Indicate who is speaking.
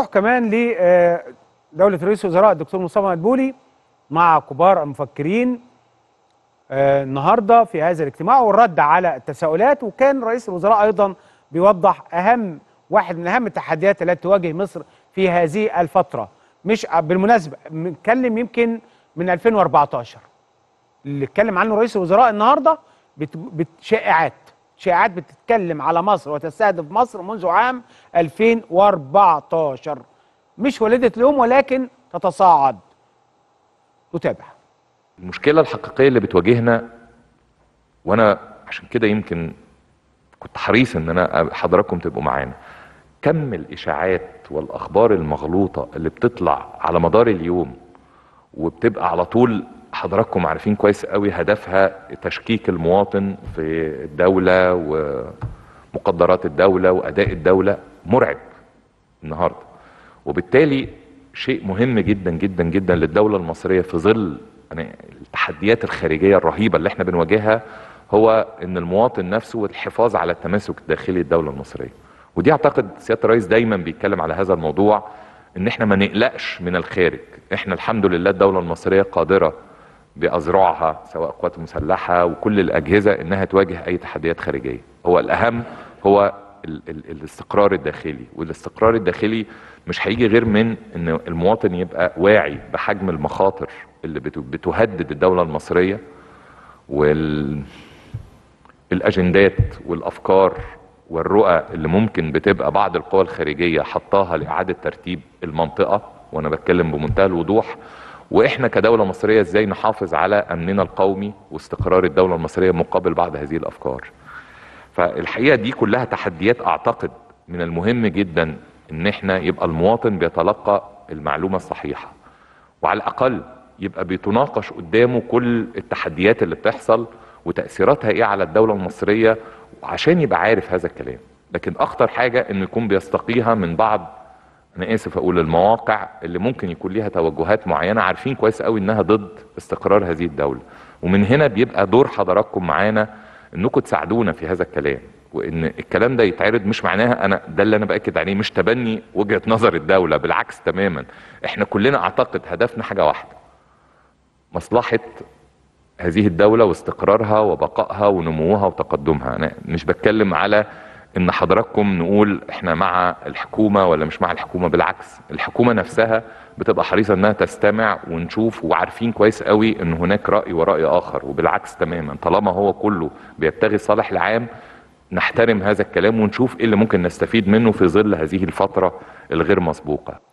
Speaker 1: نروح كمان لدولة رئيس الوزراء الدكتور مصطفى مدبولي مع كبار المفكرين آه، النهارده في هذا الاجتماع والرد على التساؤلات وكان رئيس الوزراء ايضا بيوضح اهم واحد من اهم التحديات التي تواجه مصر في هذه الفتره مش بالمناسبه بنتكلم يمكن من 2014 اللي اتكلم عنه رئيس الوزراء النهارده بت... بت... شائعات شائعات بتتكلم على مصر وتستهدف مصر منذ عام 2014 مش ولدة اليوم ولكن تتصاعد نتابع
Speaker 2: المشكلة الحقيقية اللي بتواجهنا وانا عشان كده يمكن كنت حريص ان انا حضراتكم تبقوا معانا كم الاشاعات والاخبار المغلوطة اللي بتطلع على مدار اليوم وبتبقى على طول حضراتكم عارفين كويس قوي هدفها تشكيك المواطن في الدولة ومقدرات الدولة واداء الدولة مرعب النهارده وبالتالي شيء مهم جدا جدا جدا للدولة المصرية في ظل يعني التحديات الخارجية الرهيبة اللي احنا بنواجهها هو ان المواطن نفسه والحفاظ على التماسك الداخلي للدولة المصرية ودي اعتقد سيادة الرئيس دايما بيتكلم على هذا الموضوع ان احنا ما نقلقش من الخارج احنا الحمد لله الدولة المصرية قادرة بأذرعها سواء قوات مسلحة وكل الأجهزة انها تواجه اي تحديات خارجية هو الاهم هو ال ال الاستقرار الداخلي والاستقرار الداخلي مش هيجي غير من ان المواطن يبقى واعي بحجم المخاطر اللي بتهدد الدولة المصرية والاجندات والافكار والرؤى اللي ممكن بتبقى بعض القوى الخارجية حطاها لإعادة ترتيب المنطقة وانا بتكلم بمنتهى الوضوح واحنا كدولة مصرية ازاي نحافظ على امننا القومي واستقرار الدولة المصرية مقابل بعض هذه الافكار فالحقيقه دي كلها تحديات اعتقد من المهم جدا ان احنا يبقى المواطن بيتلقى المعلومه الصحيحه وعلى الاقل يبقى بيتناقش قدامه كل التحديات اللي بتحصل وتاثيراتها ايه على الدوله المصريه عشان يبقى عارف هذا الكلام لكن اخطر حاجه انه يكون بيستقيها من بعض انا اسف اقول المواقع اللي ممكن يكون ليها توجهات معينه عارفين كويس قوي انها ضد استقرار هذه الدوله ومن هنا بيبقى دور حضراتكم معانا انكم تساعدونا في هذا الكلام وان الكلام ده يتعرض مش معناها انا ده اللي انا باكد عليه مش تبني وجهه نظر الدوله بالعكس تماما احنا كلنا اعتقد هدفنا حاجه واحده مصلحه هذه الدوله واستقرارها وبقائها ونموها وتقدمها انا مش بتكلم على ان حضراتكم نقول احنا مع الحكومه ولا مش مع الحكومه بالعكس الحكومه نفسها بتبقى حريصه انها تستمع ونشوف وعارفين كويس قوي ان هناك راي وراي اخر وبالعكس تماما طالما هو كله بيبتغي الصالح العام نحترم هذا الكلام ونشوف ايه اللي ممكن نستفيد منه في ظل هذه الفتره الغير مسبوقه